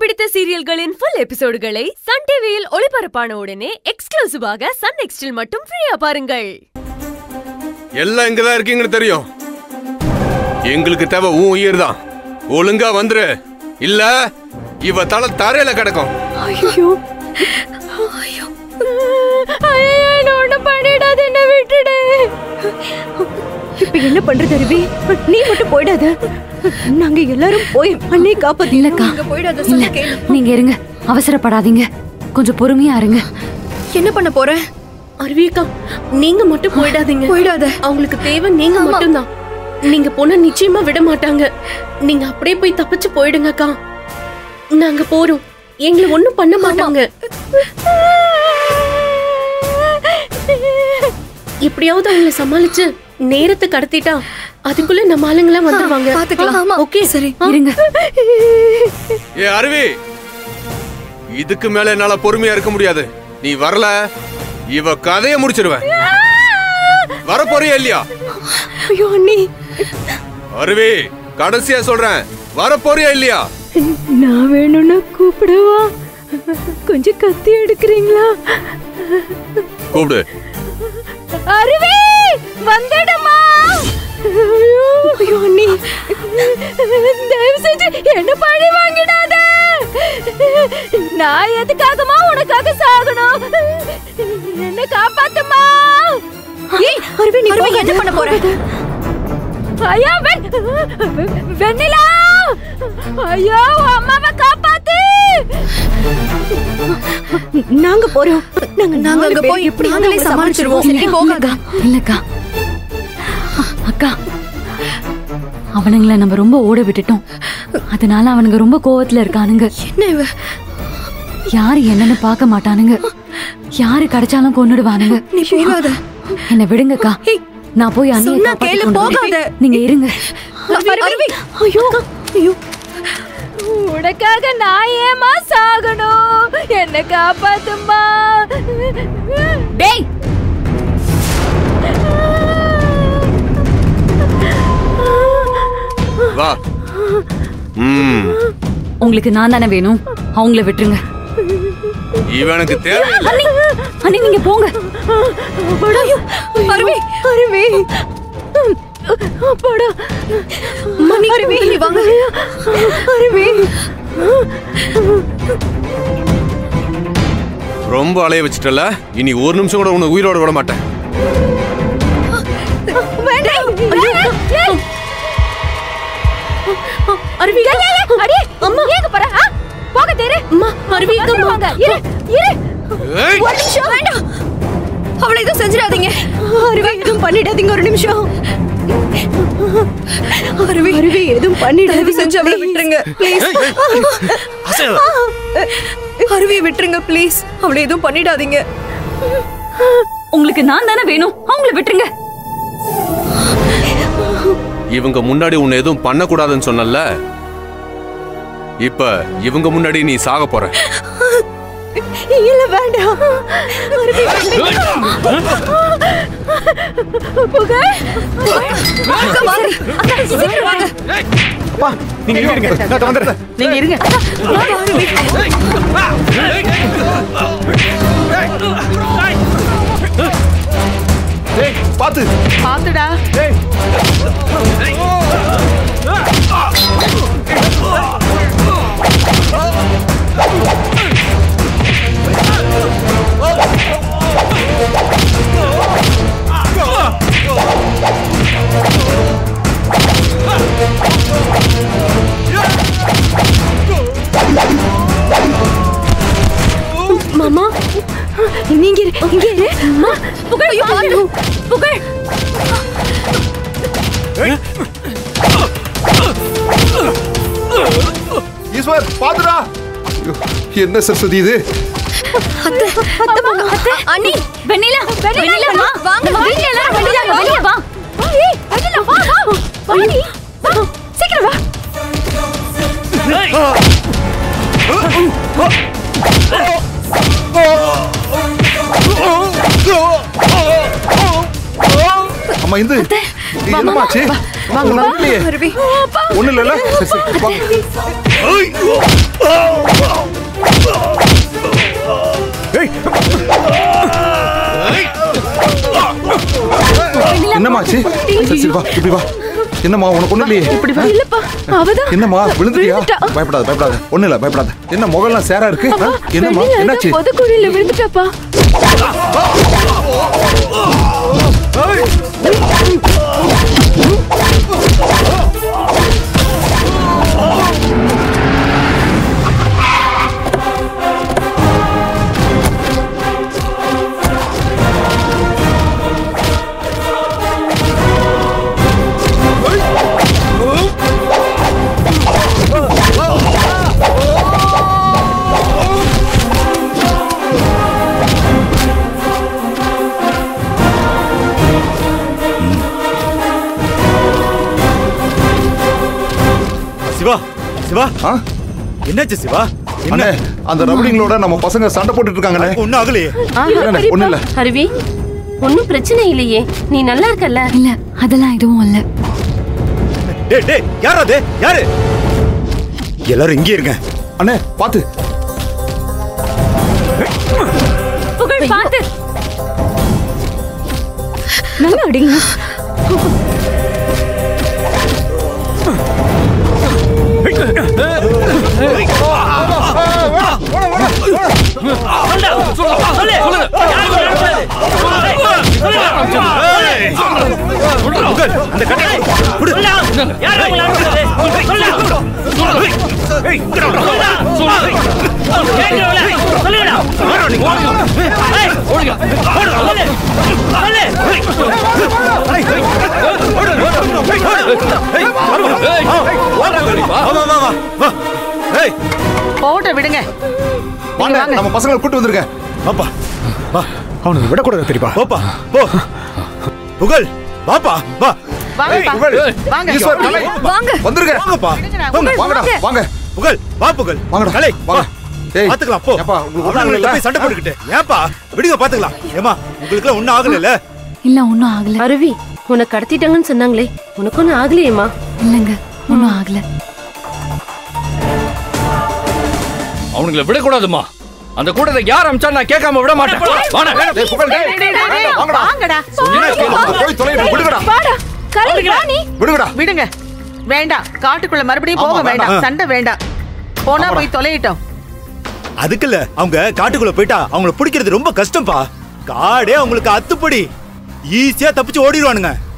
பிடித்த சீரியல்களின் full எபிசோடுகளை Sun டிவியில் ஒளிபரப்பான உடனே எக்ஸ்க்ளூசிவாக சன் நெக்ஸ்டில் மட்டும் ஃப்ரீயா பாருங்கள் எல்லாம் இங்கதான் இருக்கீங்கன்னு தெரியும் எங்களுக்கு தேவை உன் உயிர் தான் ஒழுங்கா வந்துரு இல்ல இவ தலை தரையில கிடக்கும் ஐயோ ஐயோ என்ன ஒண்ணும் பண்ணிடாத என்ன விட்டுடு இப்ப என்ன பண்றது அருவி நீ மட்டும் போயிடாத நாங்க எல்லாரும் போய் அன்னை காப்பாத்தி இல்லக்கா போயிடாத இல்ல நீங்க இருங்க அவசரப்படாதீங்க கொஞ்சம் பொறுமையா இருங்க என்ன பண்ண போற அருவியக்கா நீங்க மட்டும் போயிடாதீங்க போயிடாத அவங்களுக்கு தேவை நீங்க மட்டும்தான் நீங்க போனா நிச்சயமா விட மாட்டாங்க நீங்க அப்படியே போய் தப்பிச்சு போயிடுங்கக்கா நாங்க போறோம் எங்களை ஒண்ணும் பண்ண மாட்டாங்க எப்படியாவது அவங்கள சமாளிச்சு நேரத்தை கடத்திட்டா அதுக்குள்ள நம்ம ஆளுங்களாம் வந்துருவாங்க பாத்துக்கலாம் ஓகே சரி இருங்க ஏ அருவி இதுக்கு மேல என்னால பொறுமையா இருக்க முடியாது நீ வரல இவ கதைய முடிச்சிருவேன் வர போறியா இல்லையா ஐயோ அண்ணி அருவி கடைசியா சொல்றேன் வர போறியா இல்லையா நான் வேணும்னா கூப்பிடவா கொஞ்சம் கத்தி எடுக்கிறீங்களா கூப்பிடு அருவி வந்துடுமா ஐயோ ஐயோ அண்ணி தயவு செஞ்சு என்ன பழி வாங்கிடாத நான் எதுக்காகமா உனக்காக சாகணும் என்ன காப்பாத்துமா ஏய் அருவி நீ போய் என்ன பண்ண போற ஐயா வெண் வெண்ணிலா ஐயோ அம்மாவை காப்பாத்து நாங்க போறோம் நாங்க நாங்க அங்க போய் எப்படி நாங்களே சமாளிச்சிருவோம் நீ போகாத இல்லக்கா அ- அக்கா அவனுங்கள நம்ம ரொம்ப ஓட விட்டுட்டோம் அதனால அவனுங்க ரொம்ப கோவத்துல இருக்கானுங்க என்ன இவ யாரு என்னன்னு பார்க்க மாட்டானுங்க யாரு கிடைச்சாலும் கொன்னுடுவானுங்க நீ போகாத என்ன விடுங்கக்கா நான் போய் அண்ணியை சொன்னா காப்பாத்தி கேளு, கொண்டு வரேன். போகாத. நீங்க இருங்க அருவி ஐயோ ஐயோ உனக்காக நான் ஏமா சாகணும் என்ன காப்பாத்துமா டேய் வா ம் உங்களுக்கு நான் தானே வேணும் அவங்கள விட்டுருங்க இவனுக்கு தேவை அண்ணி அண்ணி நீங்க போங்க அருவி அருவி அப்பாடா மணி அருவி வாங்க அருவி ரொம்ப அலைய வச்சிட்டல இனி ஒரு நிமிஷம் கூட உன்னை உயிரோட விட மாட்டேன் வேண்டாம் அருவி அடி அம்மா ஏங்க பாரு ஆ? போக தேரு அம்மா அருவி வாங்க இரு இரு ஏய், ஒரு நிமிஷம் வேண்டாம் அவளை எதுவும் செஞ்சிடாதீங்க அருவி எதுவும் பண்ணிடாதீங்க ஒரு நிமிஷம் அருவி அருவி எதுவும் பண்ணிடாதீங்க செஞ்சு அவளை விட்டுருங்க ப்ளீஸ் அருவியை விட்டுருங்க ப்ளீஸ் அவளை எதுவும் பண்ணிடாதீங்க உங்களுக்கு நான் தானே வேணும் அவங்கள விட்டுருங்க இவங்க முன்னாடி உன்னை எதுவும் பண்ணக்கூடாதுன்னு சொன்னல இப்ப இவங்க முன்னாடி நீ சாக போற இல்ல வேண்டாம் அருவி புகழ் அக்கா வாங்க அக்கா சீக்கிரம் வாங்க நீங்க இங்க இருங்க நான் வந்துடுறேன் நீங்க இருங்க ஏய் பாத்து பாத்துடா ஏய் மாமா நீங்க இரு இங்க இரு அம்மா புகழ் பாரு புகழ் ஈஸ்வர் பாத்துடா ஐயோ, என்ன சரஸ்வதி இது அத்தை அத்தை மாமா அத்தை அண்ணி வெண்ணிலா வெண்ணிலா வா வாங்க வீட்ல எல்லாரும் வந்துட்டாங்க வெளிய வா ஏய் வெண்ணிலா வா வா அண்ணி வா சீக்கிரம் வா அம்மா இந்து இது என்னமாச்சு ஒண்ணு இல்லையே அருவி ஒண்ணு இல்லைல்ல சரி சரி வாங்க சரி வா இப்படி வா என்னம்மா உனக்கு ஒண்ணு இல்லையே இப்படி வா இல்லப்பா அவதான் என்னம்மா விழுந்துட்டியா விழுந்துட்டா. பயப்படாத பயப்படாத ஒண்ணு இல்ல பயப்படாத என்ன முகம்லாம் சேரா இருக்கு ஆ? என்னம்மா வெளியில என்னாச்சு பொதுக்குழியில விழுந்துட்டாப்பா சிவா சிவா ஆ? என்னாச்சு சிவா அண்ணே அந்த ரவுடிங்களோட நம்ம பசங்க சண்டை போட்டுட்டு இருக்காங்கண்ணே ஒன்னும் ஆகலையே இல்லண்ணே, ஒண்ணும் இல்ல அருவி ஒன்னும் பிரச்சனை இல்லையே நீ நல்லா இருக்கல்ல இல்ல அதெல்லாம் எதுவும் இல்ல டேய் டேய் யார் அது யாரு எல்லாரும் இங்கே இருங்க அண்ணே பாத்து புகழ் பார்த்து நல்லா அடிங்க புகழ், அந்த கட்டை கொடு. வா, வா, வா, வா, வா. ஏய், போட்ட விடுங்க வாங்க நம்ம பசங்களை கூட்டு வந்திருக்கேன் வாப்பா வா அவனுக்கு விடக்கூடாது தெரியுமா போப்பா போ புகழ் வாப்பா வா வாங்கப்பா புகழ், வாங்க ஈஸ்வர், கலை, வாங்க வந்துருங்க வாங்கப்பா வாங்க, வாங்கடா வாங்க புகழ் வா புகழ் வாங்கடா, கலை வாங்க. வா ஏய், பாத்துக்கலாம் போ ஏப்பா, உங்களுக்கு ஒண்ணும் அவனுங்களை ஆகலைல்ல? போய் சண்டை போட்டுக்கிட்டு ஏப்பா விடுங்க பாத்துக்கலாம் ஏமா உங்களுக்கு எல்லாம் ஒண்ணும் ஆகல இல்ல ஒன்னும் ஆகல அருவி உன்னை கடத்திட்டாங்கன்னு சொன்னாங்களே உனக்கு ஒன்னும் ஆகலையேம்மா இல்லங்க ஒன்னும் ஆகல அவனுங்களை விடக்கூடாதுமா அந்த கூட்டத்தை யார் அமிச்சா நான் கேட்காம விட மாட்டேன் வாடா. ஏய், புகழ், டேய், வாங்கடா. வாங்கடா அங்க போய் தொலைங்க விடுங்கடா வாடா கரடி வா நீ விடுங்கடா விடுங்க வேண்டாம் காட்டுக்குள்ள மறுபடியும் போக ஆமா, வேண்டாம் வேண்டாம். சண்டை வேண்டாம் போனா போய் தொலையிட்டோம் அதுக்கு இல்ல அவங்க காட்டுக்குள்ள போயிட்டா அவங்கள பிடிக்கிறது ரொம்ப கஷ்டம்ப்பா காடே அவங்களுக்கு அத்துப்படி ஈஸியா தப்பிச்சு ஓடிடுவானுங்க